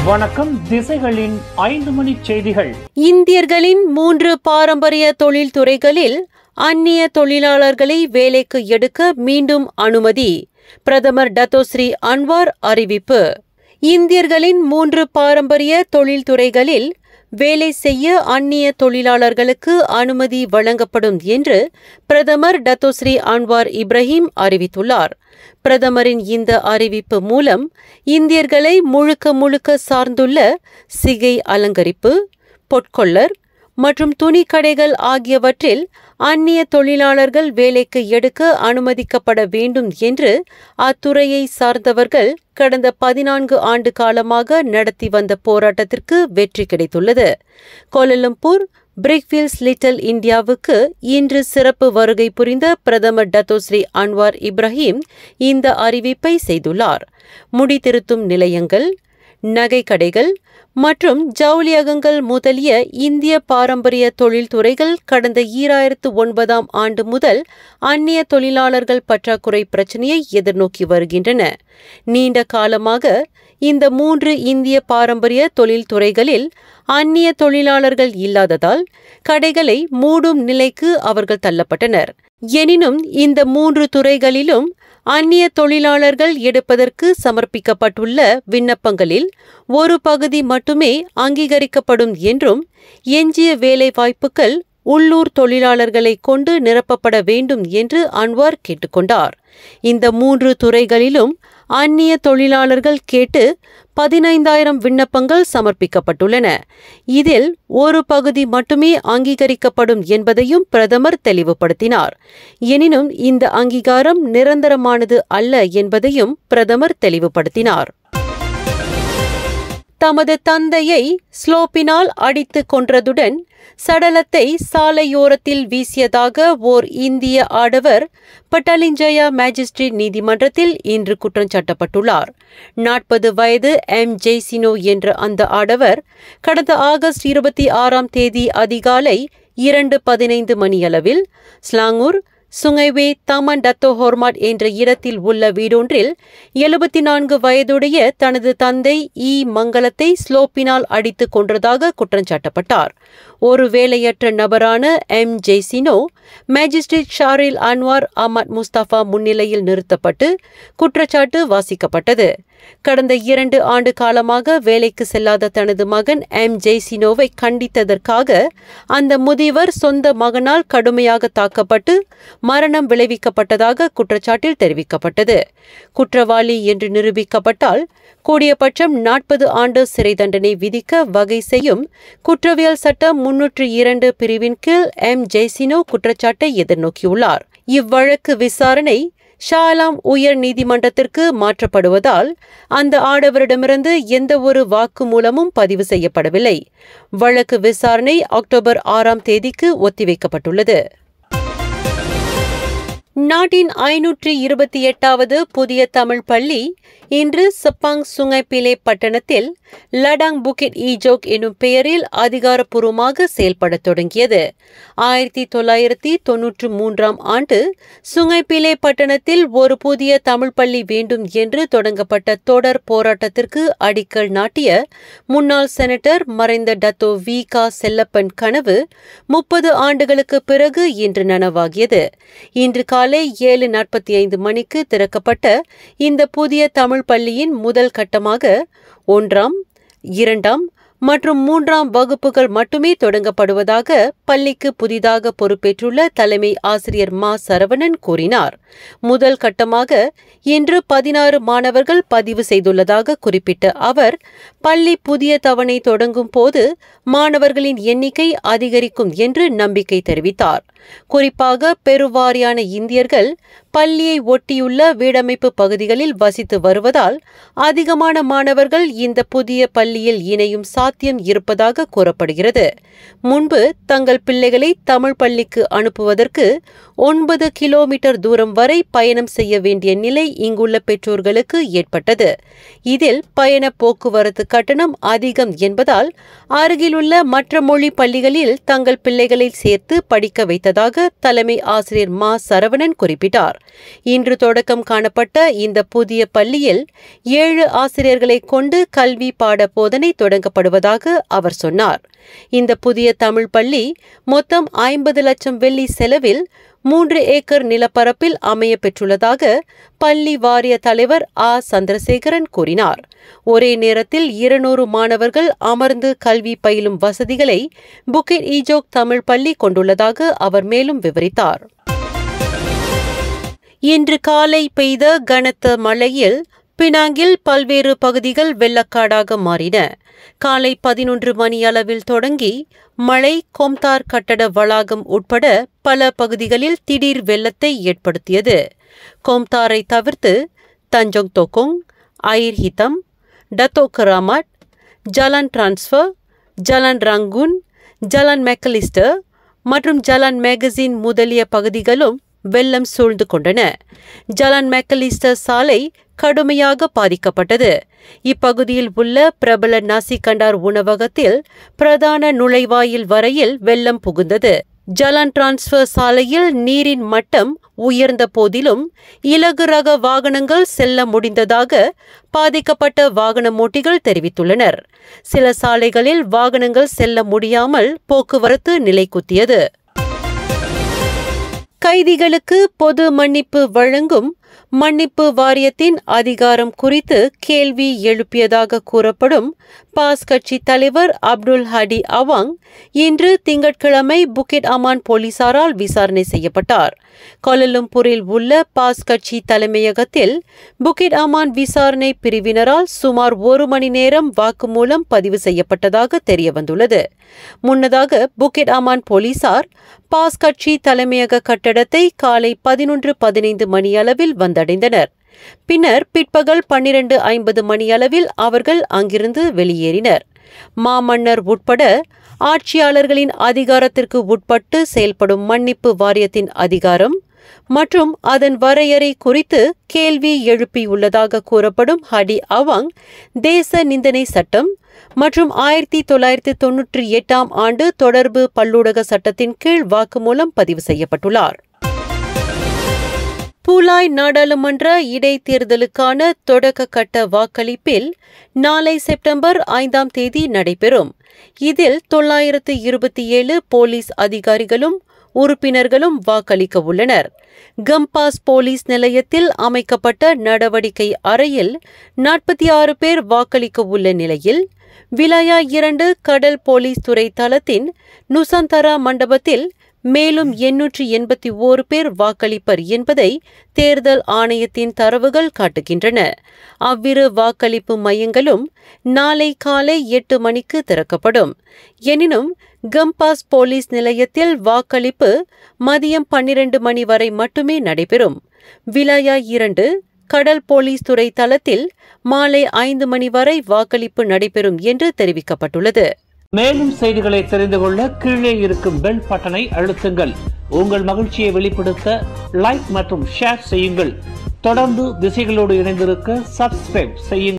வணக்கம் திசைகளின் ஐந்து மணி செய்திகள் இந்தியர்களின் மூன்று பாரம்பரிய தொழில் துறைகளில் அந்நிய தொழிலாளர்களை வேலைக்கு எடுக்க மீண்டும் அனுமதி பிரதமர் டத்தோஸ்ரீ அன்வார் அறிவிப்பு இந்தியர்களின் மூன்று பாரம்பரிய தொழில் துறைகளில் வேலை செய்ய அந்நிய தொழிலாளர்களுக்கு அனுமதி வழங்கப்படும் என்று பிரதமர் டத்தோஸ்ரீ அன்வார் இப்ராஹிம் அறிவித்துள்ளார் பிரதமரின் இந்த அறிவிப்பு மூலம் இந்தியர்களை முழுக்க முழுக்க சார்ந்துள்ள சிகை அலங்கரிப்பு பொற்கொள்ளர் மற்றும் துணிக்கடைகள் ஆகியவற்றில் அந்நிய தொழிலாளர்கள் வேலைக்கு எடுக்க அனுமதிக்கப்பட வேண்டும் என்று அத்துறையை சார்ந்தவர்கள் கடந்த பதினான்கு ஆண்டு காலமாக நடத்தி வந்த போராட்டத்திற்கு வெற்றி கிடைத்துள்ளது கோலலம்பூர் பிரிக்ஃபீல்ட்ஸ் லிட்டில் இந்தியாவுக்கு இன்று சிறப்பு வருகை புரிந்த பிரதமர் டத்தோஸ்ரீ அன்வார் இப்ராஹிம் இந்த அறிவிப்பை செய்துள்ளார் முடி திருத்தும் நிலையங்கள் நகைக்கடைகள் மற்றும் ஜவுளியகங்கள் முதலிய இந்திய பாரம்பரிய தொழில்துறைகள் கடந்த ஈராயிரத்து ஒன்பதாம் ஆண்டு முதல் அந்நிய தொழிலாளர்கள் பற்றாக்குறை பிரச்சினையை எதிர்நோக்கி வருகின்றன நீண்ட காலமாக இந்த மூன்று இந்திய பாரம்பரிய தொழில்துறைகளில் அந்நிய தொழிலாளர்கள் இல்லாததால் கடைகளை மூடும் நிலைக்கு அவர்கள் தள்ளப்பட்டனர் எனினும் இந்த மூன்று துறைகளிலும் அந்நிய தொழிலாளர்கள் எடுப்பதற்கு சமர்ப்பிக்கப்பட்டுள்ள விண்ணப்பங்களில் ஒரு பகுதி மட்டுமே அங்கீகரிக்கப்படும் என்றும் எஞ்சிய வேலை வாய்ப்புகள் உள்ளூர் தொழிலாளர்களை கொண்டு நிரப்பப்பட வேண்டும் என்று அன்வார் கேட்டுக்கொண்டார் இந்த மூன்று துறைகளிலும் அந்நிய தொழிலாளர்கள் கேட்டு பதினைந்தாயிரம் விண்ணப்பங்கள் சமர்ப்பிக்கப்பட்டுள்ளன இதில் ஒரு பகுதி மட்டுமே அங்கீகரிக்கப்படும் என்பதையும் பிரதமர் தெளிவுபடுத்தினார் எனினும் இந்த அங்கீகாரம் நிரந்தரமானது அல்ல என்பதையும் பிரதமர் தெளிவுபடுத்தினார் தமது தந்தையை ஸ்லோப்பினால் அடித்துக் கொன்றதுடன் சடலத்தை சாலையோரத்தில் வீசியதாக ஓர் இந்திய ஆடவர் பட்டாலிஞ்சயா மேஜிஸ்ட்ரேட் நீதிமன்றத்தில் இன்று குற்றம் சாட்டப்பட்டுள்ளார் நாற்பது வயது எம் ஜெய்சினோ என்ற அந்த ஆடவர் கடந்த ஆகஸ்ட் இருபத்தி ஆறாம் தேதி அதிகாலை இரண்டு பதினைந்து மணியளவில் Selangor Sungai Way Taman Dato Hormat என்ற இடத்தில் உள்ள வீடொன்றில் எழுபத்தி நான்கு வயதுடைய தனது தந்தை இ மங்கலத்தை ஸ்லோப்பினால் அடித்துக் கொன்றதாக குற்றஞ்சாட்டப்பட்டார் ஒரு வேலையற்ற நபரான எம் ஜெய்சினோ magistrate Shahril Anwar Ahmad Mustafa முன்னிலையில் நிறுத்தப்பட்டு குற்றச்சாட்டு வாசிக்கப்பட்டது கடந்த இரண்டு ஆண்டு காலமாக வேலைக்கு செல்லாத தனது மகன் எம் ஜெய்சினோவை கண்டித்ததற்காக அந்த முதியவர் சொந்த மகனால் கடுமையாக தாக்கப்பட்டு மரணம் விளைவிக்கப்பட்டதாக குற்றச்சாட்டில் தெரிவிக்கப்பட்டது குற்றவாளி என்று நிரூபிக்கப்பட்டால் கூடியபட்சம் நாற்பது ஆண்டு சிறை தண்டனை விதிக்க வகை செய்யும் குற்றவியல் சட்டம் முன்னூற்று இரண்டு பிரிவின் கீழ் எம் ஜெய்சினோ குற்றச்சாட்டை எதிர்நோக்கியுள்ளார் இவ்வழக்கு விசாரணை ஷாலாம் உயர் நீதிமன்றத்திற்கு மாற்றப்படுவதால் அந்த ஆடவரிடமிருந்து எந்தவொரு வாக்குமூலமும் பதிவு செய்யப்படவில்லை வழக்கு விசாரணை அக்டோபர் ஆறாம் தேதிக்கு ஒத்திவைக்கப்பட்டுள்ளது நாட்டின் ஐநூற்றி இருபத்தி எட்டாவது புதிய தமிழ் பள்ளி இன்று சப்பாங் சுங்கைப்பிலே பட்டணத்தில் லடாங் புக்கிட் ஈஜோக் எனும் பெயரில் அதிகாரப்பூர்வமாக செயல்படத் தொடங்கியது ஆயிரத்தி தொள்ளாயிரத்தி தொன்னூற்று மூன்றாம் ஆண்டு சுங்கைப்பிலே பட்டணத்தில் ஒரு புதிய தமிழ் பள்ளி வேண்டும் என்று தொடங்கப்பட்ட தொடர் போராட்டத்திற்கு அடிக்கல் நாட்டிய முன்னாள் செனட்டர் மறைந்த டத்தோ வி கா செல்லப்பன் கனவு முப்பது ஆண்டுகளுக்கு பிறகு இன்று நனவாகியது இன்று காலை ஏழு நாற்பத்தி ஐந்து மணிக்கு திறக்கப்பட்ட இந்த புதிய தமிழ் பள்ளியின் முதல் கட்டமாக ஒன்றாம் இரண்டாம் மற்றும் மூன்றாம் வகுப்புகள் மட்டுமே தொடங்கப்படுவதாக பள்ளிக்கு புதிதாக பொறுப்பேற்றுள்ள தலைமை ஆசிரியர் மா சரவணன் கூறினார் முதல் கட்டமாக இன்று பதினாறு மாணவர்கள் பதிவு செய்துள்ளதாக குறிப்பிட்ட அவர் பள்ளி புதிய தவணை தொடங்கும் போது மாணவர்களின் எண்ணிக்கை அதிகரிக்கும் என்று நம்பிக்கை தெரிவித்தார் குறிப்பாக பெருவாரியான இந்தியர்கள் பள்ளியை ஒட்டியுள்ள வீடமைப்பு பகுதிகளில் வசித்து வருவதால் அதிகமான மாணவர்கள் இந்த புதிய பள்ளியில் இணையும் சாத்தியம் சாத்தியம் இருப்பதாக கூறப்படுகிறது முன்பு தங்கள் பிள்ளைகளை தமிழ் பள்ளிக்கு அனுப்புவதற்கு ஒன்பது கிலோமீட்டர் தூரம் வரை பயணம் செய்ய வேண்டிய நிலை இங்குள்ள பெற்றோர்களுக்கு ஏற்பட்டது இதில் பயண போக்குவரத்து கட்டணம் அதிகம் என்பதால் அருகிலுள்ள மற்ற மொழி பள்ளிகளில் தங்கள் பிள்ளைகளை சேர்த்து படிக்க வைத்ததாக தலைமை ஆசிரியர் மா சரவணன் குறிப்பிட்டார் இன்று தொடக்கம் காணப்பட்ட இந்த புதிய பள்ளியில் ஏழு ஆசிரியர்களை கொண்டு கல்வி பாட போதனை தொடங்கப்படுவதாக அவர் சொன்னார் இந்த புதிய தமிழ் பள்ளி மொத்தம் ஐம்பது லட்சம் வெள்ளி செலவில் மூன்று ஏக்கர் நிலப்பரப்பில் அமைய பெற்றுள்ளதாக பள்ளி வாரிய தலைவர் ஆ சந்திரசேகரன் கூறினார் ஒரே நேரத்தில் இருநூறு மாணவர்கள் அமர்ந்து கல்வி பயிலும் வசதிகளை புக்கிட் ஈஜோக் தமிழ் பள்ளி கொண்டுள்ளதாக அவர் மேலும் விவரித்தார் இன்று காலை பெய்த கனத்த மழையில் பினாங்கில் பல்வேறு பகுதிகள் வெள்ளக்காடாக மாறின காலை பதினொன்று மணியளவில் தொடங்கி மழை கொம்தார் கட்டட வளாகம் உட்பட பல பகுதிகளில் திடீர் வெள்ளத்தை ஏற்படுத்தியது கொம்தாரை தவிர்த்து Tanjong Tokong Air Itam Dato Keramat Jalan Transfer Jalan Rangoon Jalan McAlister மற்றும் ஜலான் மேகசின் முதலிய பகுதிகளும் வெள்ளம் சூழ்ந்து கொண்டன ஜலான் மெக்கலிஸ்டர் சாலை கடுமையாக பாதிக்கப்பட்டது இப்பகுதியில் உள்ள பிரபல நாசிகண்டார் உணவகத்தில் பிரதான நுழைவாயில் வரையில் வெள்ளம் புகுந்தது ஜலான் டிரான்ஸ்பர் சாலையில் நீரின் மட்டம் உயர்ந்த போதிலும் இலகு ரக வாகனங்கள் செல்ல முடிந்ததாக பாதிக்கப்பட்ட வாகன ஓட்டிகள் தெரிவித்துள்ளனர் சில சாலைகளில் வாகனங்கள் செல்ல முடியாமல் போக்குவரத்து நிலைக்குத்தியது கைதிகளுக்கு பொது மன்னிப்பு வழங்கும் மன்னிப்பு வாரியத்தின் அதிகாரம் குறித்து கேள்வி எழுப்பியதாக கூறப்படும் பாஸ் கட்சி தலைவர் அப்துல் ஹடி அவாங் இன்று திங்கட்கிழமை புக்கிட் அமான் போலீசாரால் விசாரணை செய்யப்பட்டார் கோலலம்பூரில் உள்ள பாஸ் கட்சி தலைமையகத்தில் புக்கிட் அமான் விசாரணை பிரிவினரால் சுமார் ஒரு மணி நேரம் வாக்குமூலம் பதிவு செய்யப்பட்டதாக தெரியவந்துள்ளது முன்னதாக புக்கிட் அமான் போலீசார் பாஸ் கட்சி தலைமையக கட்டடத்தை காலை பதினொன்று பதினைந்து மணியளவில் வந்தடைந்தனர் பின்னர் பிற்பகல் பன்னிரண்டு ஐம்பது மணியளவில் அவர்கள் அங்கிருந்து வெளியேறினர் மாமன்னர் உட்பட ஆட்சியாளர்களின் அதிகாரத்திற்கு உட்பட்டு செயல்படும் மன்னிப்பு வாரியத்தின் அதிகாரம் மற்றும் அதன் வரையறை குறித்து கேள்வி எழுப்பியுள்ளதாக கூறப்படும் ஹடி அவாங் தேச நிந்தனை சட்டம் மற்றும் ஆயிரத்தி தொள்ளாயிரத்தி தொன்னூற்றி எட்டாம் ஆண்டு தொடர்பு பல்லூடக சட்டத்தின் கீழ் வாக்குமூலம் பதிவு செய்யப்பட்டுள்ளார் பூலாய் நாடாளுமன்ற இடைத்தேர்தலுக்கான தொடக்க கட்ட வாக்களிப்பில் நாளை செப்டம்பர் ஐந்தாம் தேதி நடைபெறும் இதில் தொள்ளாயிரத்து இருபத்தி ஏழு போலீஸ் அதிகாரிகளும் உறுப்பினர்களும் வாக்களிக்க உள்ளனர் கம்பாஸ் போலீஸ் நிலையத்தில் அமைக்கப்பட்ட நடவடிக்கை அறையில் நாற்பத்தி ஆறு பேர் வாக்களிக்க உள்ள நிலையில் விலாயா இரண்டு கடல் போலீஸ் துறை தளத்தின் நுசந்தரா மண்டபத்தில் மேலும் எண்ணூற்றி எண்பத்தி ஓரு பேர் வாக்களிப்பர் என்பதை தேர்தல் ஆணையத்தின் தரவுகள் காட்டுகின்றன அவ்விரு வாக்களிப்பு மையங்களும் நாளை காலை எட்டு மணிக்கு திறக்கப்படும் எனினும் கம்பாஸ் போலீஸ் நிலையத்தில் வாக்களிப்பு மதியம் பன்னிரண்டு மணி வரை மட்டுமே நடைபெறும் விலாயா இரண்டு கடல் போலீஸ் துறை தளத்தில் மாலை ஐந்து மணி வரை வாக்களிப்பு நடைபெறும் என்று தெரிவிக்கப்பட்டுள்ளது மேலும் செய்திகளை தெரிந்து கொள்ள கீழே இருக்கும் பெல் பட்டனை அழுத்துங்கள் உங்கள் மகிழ்ச்சியை வெளிப்படுத்த லைக் மற்றும் ஷேர் செய்யுங்கள் தொடர்ந்து திசைகளோடு இணைந்திருக்க சப்ஸ்கிரைப் செய்யுங்கள்